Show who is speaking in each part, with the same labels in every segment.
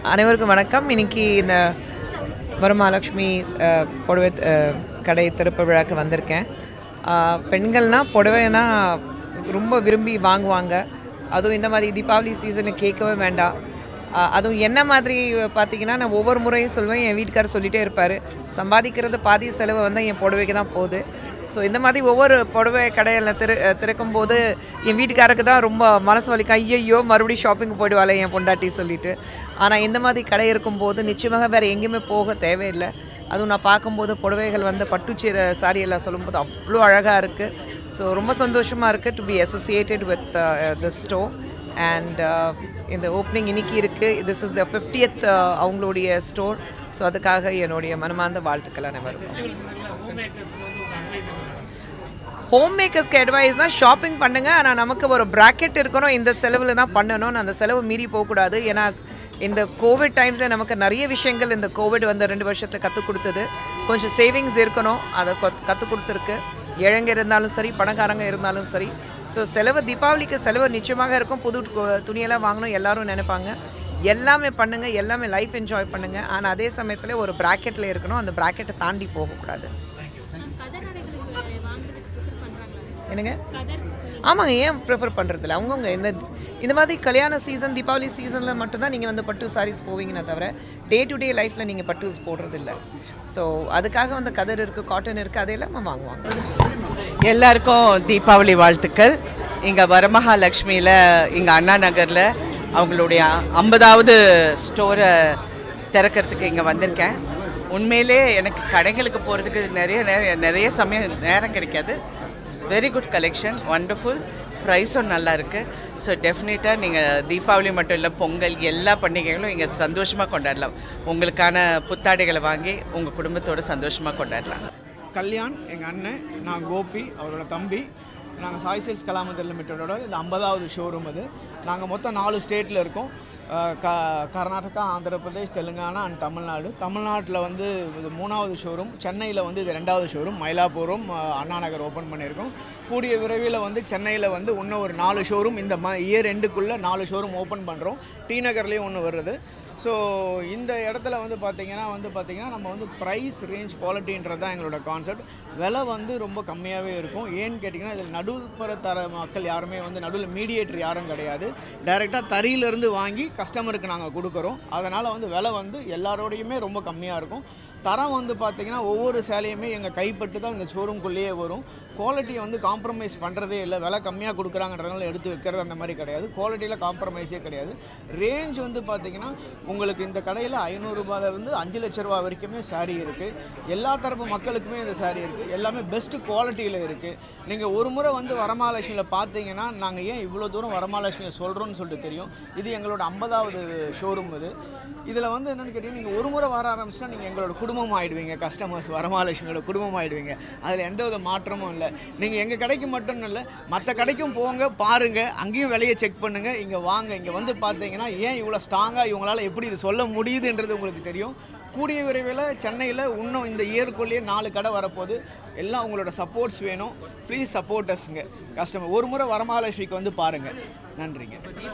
Speaker 1: அனைவருக்கும் வணக்கம் இன்னைக்கு இந்த வரமகாலட்சுமி அஹ், புடவை அஹ், கடை திறப்பு விழாக்கு வந்திருக்கேன் அஹ், பெண்கள்னா புடவைனா ரொம்ப விரும்பி வாங்குவாங்க அதுவும் இந்த மாதிரி தீபாவளி சீசனு கேட்கவே வேண்டாம் அஹ், அதுவும் என்ன மாதிரி பார்த்தீங்கன்னா நான் ஒவ்வொரு முறையும் சொல்லுவேன் என் வீட்டுக்காரர் சொல்லிகிட்டே இருப்பார் சம்பாதிக்கிறது பாதி செலவு வந்து என் புடவைக்கு தான் போகுது ஸோ இந்த மாதிரி ஒவ்வொரு புடவை கடையில் திற திறக்கும் போது என் வீட்டுக்காரருக்கு தான் ரொம்ப மனசு வலிக்கும் ஐயையோ மறுபடியும் ஷாப்பிங் போயிடுவாளே என் பொண்டாட்டி சொல்லிட்டு ஆனால் இந்த மாதிரி கடை இருக்கும்போது நிச்சயமாக வேறு எங்கேயுமே போக தேவையில்லை அதுவும் நான் பார்க்கும்போது புடவைகள் வந்து பட்டுச்சீரை சாரி எல்லாம் சொல்லும்போது அவ்வளோ அழகாக இருக்குது ஸோ ரொம்ப சந்தோஷமாக இருக்குது to be associated with the store and இந்த ஓப்பனிங் இன்னைக்கு இருக்குது திஸ் இஸ் த ஃபிஃப்டியத் அவங்களுடைய ஸ்டோர் ஸோ அதுக்காக என்னுடைய மனமார்ந்த வாழ்த்துக்கள் அனைவருக்கும் ஹோம் மேக்கர்ஸ்க்கு அட்வைஸ்னால் ஷாப்பிங் பண்ணுங்கள் ஆனால் நமக்கு ஒரு ப்ராக்கெட் இருக்கணும் இந்த செலவில் தான் பண்ணணும் அந்த செலவு மீறி போகக்கூடாது ஏன்னா இந்த கோவிட் டைம்ஸில் நமக்கு நிறைய விஷயங்கள் இந்த கோவிட் வந்து ரெண்டு வருஷத்தில் கற்றுக் கொடுத்தது கொஞ்சம் சேவிங்ஸ் இருக்கணும் அதை கற்றுக் கொடுத்துருக்கு இழங்க இருந்தாலும் சரி பணக்காரங்க இருந்தாலும் சரி ஸோ செலவு தீபாவளிக்கு செலவு நிச்சயமாக இருக்கும் புது கு- துணியெல்லாம் வாங்கணும் எல்லாரும் நினைப்பாங்க எல்லாமே பண்ணுங்கள் எல்லாமே லைஃப் என்ஜாய் பண்ணுங்கள் ஆனால் அதே சமயத்தில் ஒரு ப்ராக்கெட்டில் இருக்கணும் அந்த ப்ராக்கெட்டை தாண்டி போகக்கூடாது என்னங்க ஆமாங்க ஏன் ப்ரிஃபர் பண்ணுறதில்ல அவங்கவுங்க இந்த இந்த மாதிரி கல்யாண சீசன் தீபாவளி சீசனில் மட்டும்தான் நீங்கள் வந்து பட்டு சாரீஸ் போவீங்கன்னு தவிர டே டு டே லைஃப்பில் நீங்கள் பட்டுஸ் போடுறதில்ல ஸோ அதுக்காக வந்து கதர் இருக்குது காட்டன் இருக்குது அதையெல்லாம் நம்ம வாங்குவாங்க
Speaker 2: எல்லாருக்கும் தீபாவளி வாழ்த்துக்கள் இங்கே வரமகாலட்சுமியில் இங்கே அண்ணா நகரில் அவங்களுடைய ஐம்பதாவது ஸ்டோரை திறக்கிறதுக்கு இங்கே வந்திருக்கேன் உண்மையிலே எனக்கு கடைகளுக்கு போகிறதுக்கு நிறைய நிறைய நிறைய சமயம் நேரம் கிடைக்காது வெரி குட் கலெக்ஷன் வண்டர்ஃபுல் ப்ரைஸும் நல்லா இருக்குது ஸோ டெஃபினட்டாக நீங்கள் தீபாவளி மட்டும் இல்லை பொங்கல் எல்லா பண்டிகைகளும் இங்கே சந்தோஷமாக கொண்டாடலாம் உங்களுக்கான புத்தாடைகளை வாங்கி உங்கள் குடும்பத்தோட சந்தோஷமாக கொண்டாடலாம்
Speaker 3: கல்யாண் எங்கள் அண்ணன் நான் கோபி அவரோட தம்பி நாங்கள் சாய் சேல்ஸ் கலாமந்தர் லிமிட்டடோட இது ஐம்பதாவது ஷோரூம் அது நாங்கள் மொத்தம் நாலு ஸ்டேட்டில் இருக்கோம் அஹ் க கர்நாடகா ஆந்திர பிரதேஷ் தெலுங்கானா அண்ட் தமிழ்நாடு தமிழ்நாட்டில் வந்து இது மூணாவது ஷோரூம் சென்னையில் வந்து இது ரெண்டாவது ஷோரூம் மயிலாப்பூரும் அஹ், அண்ணா நகர் ஓப்பன் பண்ணியிருக்கோம் கூடிய விரைவில் வந்து சென்னையில் வந்து இன்னும் ஒரு நாலு ஷோரூம் இந்த ம இயர் எண்டுக்குள்ளே நாலு ஷோரூம் ஓப்பன் பண்ணுறோம் டி நகர்லேயும் ஒன்று வருது ஸோ இந்த இடத்துல வந்து பார்த்தீங்கன்னா வந்து பார்த்தீங்கன்னா நம்ம வந்து ப்ரைஸ் ரேஞ்ச் குவாலிட்டின்றது தான் எங்களோட கான்செப்ட் விலை வந்து ரொம்ப கம்மியாகவே இருக்கும் ஏன்னு கேட்டிங்கன்னா இதில் நடுப்புற தர மக்கள் யாருமே வந்து நடுவில் மீடியேட்டர் யாரும் கிடையாது டைரெக்டாக தறியிலேருந்து வாங்கி கஸ்டமருக்கு நாங்கள் கொடுக்குறோம் அதனால் வந்து விலை வந்து எல்லாரோடையுமே ரொம்ப கம்மியாக இருக்கும் தரம் வந்து பார்த்தீங்கன்னா ஒவ்வொரு சேலையுமே எங்கள் கைப்பட்டு தான் இந்த ஷோரூம்குள்ளேயே வரும் குவாலிட்டியை வந்து காம்ப்ரமைஸ் பண்ணுறதே இல்லை விலை கம்மியாக கொடுக்குறாங்கன்றதுனால எடுத்து வைக்கிறது அந்த மாதிரி கிடையாது குவாலிட்டியில் காம்ப்ரமைஸே கிடையாது ரேஞ்ச் வந்து பார்த்தீங்கன்னா உங்களுக்கு இந்த கடையில் ஐநூறுரூபாலேருந்து அஞ்சு லட்ச ரூபா வரைக்குமே saree இருக்குது எல்லா தரப்பு மக்களுக்குமே இந்த saree இருக்குது எல்லாமே பெஸ்ட்டு குவாலிட்டியில் இருக்குது நீங்கள் ஒரு முறை வந்து வரமகாலட்சுமியில் பார்த்தீங்கன்னா நாங்கள் ஏன் இவ்வளோ தூரம் வரமகாலட்சுமியை சொல்கிறோன்னு சொல்லிட்டு தெரியும் இது எங்களோட ஐம்பதாவது ஷோரூம் இது இதில் வந்து என்னென்னு கேட்டிங்கன்னா நீங்கள் ஒரு முறை வர ஆரம்பிச்சுன்னா நீங்கள் எங்களோட குடும்பம் ஆயிடுவீங்க கஸ்டமர்ஸ் வரமகாலட்சுமியோட குடும்பம் ஆயிடுவீங்க அதில் எந்த வித மாற்றமும் இல்லை நீங்கள் எங்கள் கடைக்கு மட்டும் இல்லை மற்ற கடைக்கும் போங்க பாருங்கள் அங்கேயும் விலையை செக் பண்ணுங்கள் இங்கே வாங்க இங்கே வந்து பார்த்தீங்கன்னா ஏன் இவ்வளோ ஸ்ட்ராங்காக இவங்களால எப்படி இது சொல்ல முடியுதுன்றது உங்களுக்கு தெரியும் கூடிய விரைவில் சென்னையில் இன்னும் இந்த இயர்க்குள்ளேயே நாலு கடை வரப்போகுது எல்லாம் உங்களோட சப்போர்ட்ஸ் வேணும் ப்ளீஸ் சப்போர்ட்டர்ஸுங்க கஸ்டமர் ஒரு முறை வரமகாலட்சுமிக்கு வந்து பாருங்கள் நன்றிங்க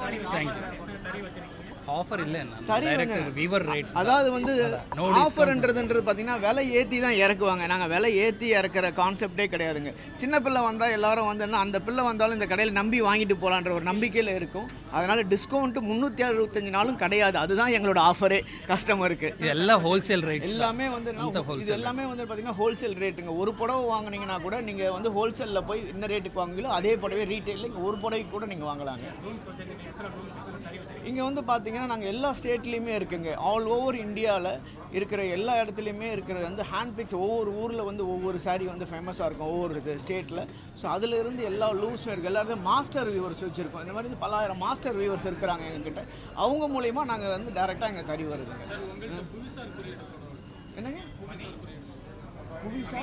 Speaker 4: ஆஃபர் இல்லை
Speaker 3: சரி
Speaker 4: டைரக்ட் வீவர் ரேட்
Speaker 3: அதாவது வந்து
Speaker 4: no
Speaker 3: ஆஃபர்ன்றதுன்றது பார்த்தீங்கன்னா விலை ஏற்றி தான் இறக்குவாங்க நாங்கள் விலை ஏற்றி இறக்குற கான்செப்டே கிடையாதுங்க சின்ன பிள்ளை வந்தால் எல்லாரும் வந்தோன்னா அந்த பிள்ளை வந்தாலும் இந்த கடையில் நம்பி வாங்கிட்டு போகலான்ற ஒரு நம்பிக்கையில் இருக்கும் அதனால் டிஸ்கவுண்ட்டு முந்நூற்றி அறுபத்தஞ்சு நாளும் கிடையாது அதுதான் எங்களோட ஆஃபரே கஸ்டமருக்கு
Speaker 4: இது எல்லாம் ஹோல்சேல் ரேட்
Speaker 3: எல்லாமே வந்து நான்
Speaker 4: அந்த
Speaker 3: இது
Speaker 4: wholesale
Speaker 3: எல்லாமே வந்து பார்த்தீங்கன்னா ஹோல்சேல் ரேட்டுங்க ஒரு புடவை வாங்குனீங்கன்னா கூட நீங்கள் வந்து ஹோல்சேலில் போய் என்ன ரேட்டுக்கு வாங்குவீங்களோ அதே புடவை ரீட்டெயிலில் இங்கே ஒரு புடவைக்கு கூட நீங்கள் வாங்கலாங்க இங்கே வந்து பார்த்தீங்கன்னா நாங்கள் எல்லா ஸ்டேட்லேயுமே இருக்குங்க ஆல் ஓவர் இந்தியாவில் இருக்கிற எல்லா இடத்துலையுமே இருக்கிற வந்து ஹேண்ட் பிக்ஸ் ஒவ்வொரு ஊரில் வந்து ஒவ்வொரு saree வந்து ஃபேமஸாக இருக்கும் ஒவ்வொரு ஸ்டேட்டில் ஸோ அதில் இருந்து எல்லா லூஸும் இருக்குது எல்லாருமே மாஸ்டர் வியூவர்ஸ் வச்சுருக்கோம் இந்த மாதிரி வந்து பல்லாயிரம் மாஸ்டர் வியூவர்ஸ் இருக்கிறாங்க எங்ககிட்ட அவங்க மூலயமா நாங்கள் வந்து டேரெக்டாக இங்கே தறி வருது என்னங்க புவிசா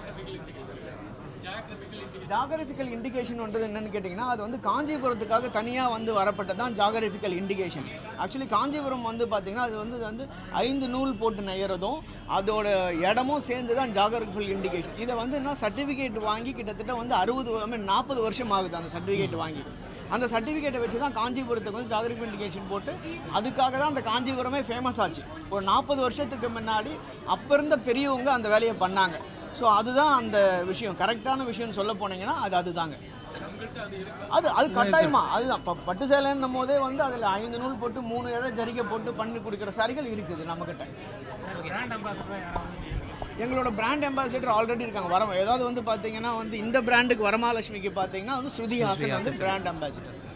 Speaker 3: ஜாகிரபிக்கல் இண்டிகேஷன்ன்றது என்னன்னு கேட்டிங்கன்னா அது வந்து காஞ்சிபுரத்துக்காக தனியாக வந்து வரப்பட்டது தான் ஜாகிரபிக்கல் இண்டிகேஷன் ஆக்சுவலி காஞ்சிபுரம் வந்து பார்த்திங்கன்னா அது வந்து இது வந்து ஐந்து நூல் போட்டு நெய்யறதும் அதோட இடமும் சேர்ந்து தான் ஜாகிரபிக்கல் இண்டிகேஷன் இதை வந்து என்ன சர்டிஃபிகேட் வாங்கி கிட்டத்தட்ட வந்து அறுபது நாற்பது வருஷம் ஆகுது அந்த சர்டிஃபிகேட் வாங்கி அந்த சர்டிஃபிகேட்டை வச்சு தான் காஞ்சிபுரத்துக்கு வந்து ஜாகிரபி இண்டிகேஷன் போட்டு அதுக்காக தான் அந்த காஞ்சிபுரமே ஃபேமஸ் ஆச்சு ஒரு நாற்பது வருஷத்துக்கு முன்னாடி அப்போ இருந்த பெரியவங்க அந்த வேலையை பண்ணாங்க ஸோ அதுதான் அந்த விஷயம் கரெக்டான விஷயம்னு சொல்ல போனீங்கன்னா அது அதுதாங்க அது அது கட்டாயமா அதுதான் இப்போ பட்டு சேலைன்னும் போதே வந்து அதில் ஐந்து நூல் போட்டு மூணு இழை ஜரிகை போட்டு பண்ணி கொடுக்குற சாரிகள் இருக்குது நம்மக்கிட்ட எங்களோட பிராண்ட் அம்பாசிடர் ஆல்ரெடி இருக்காங்க வர ஏதாவது வந்து பார்த்தீங்கன்னா வந்து இந்த பிராண்டுக்கு வரமகாலட்சுமிக்கு பார்த்தீங்கன்னா வந்து ஸ்ருதி ஹாசன் வந்து பிராண்ட் அம்பாசிடர்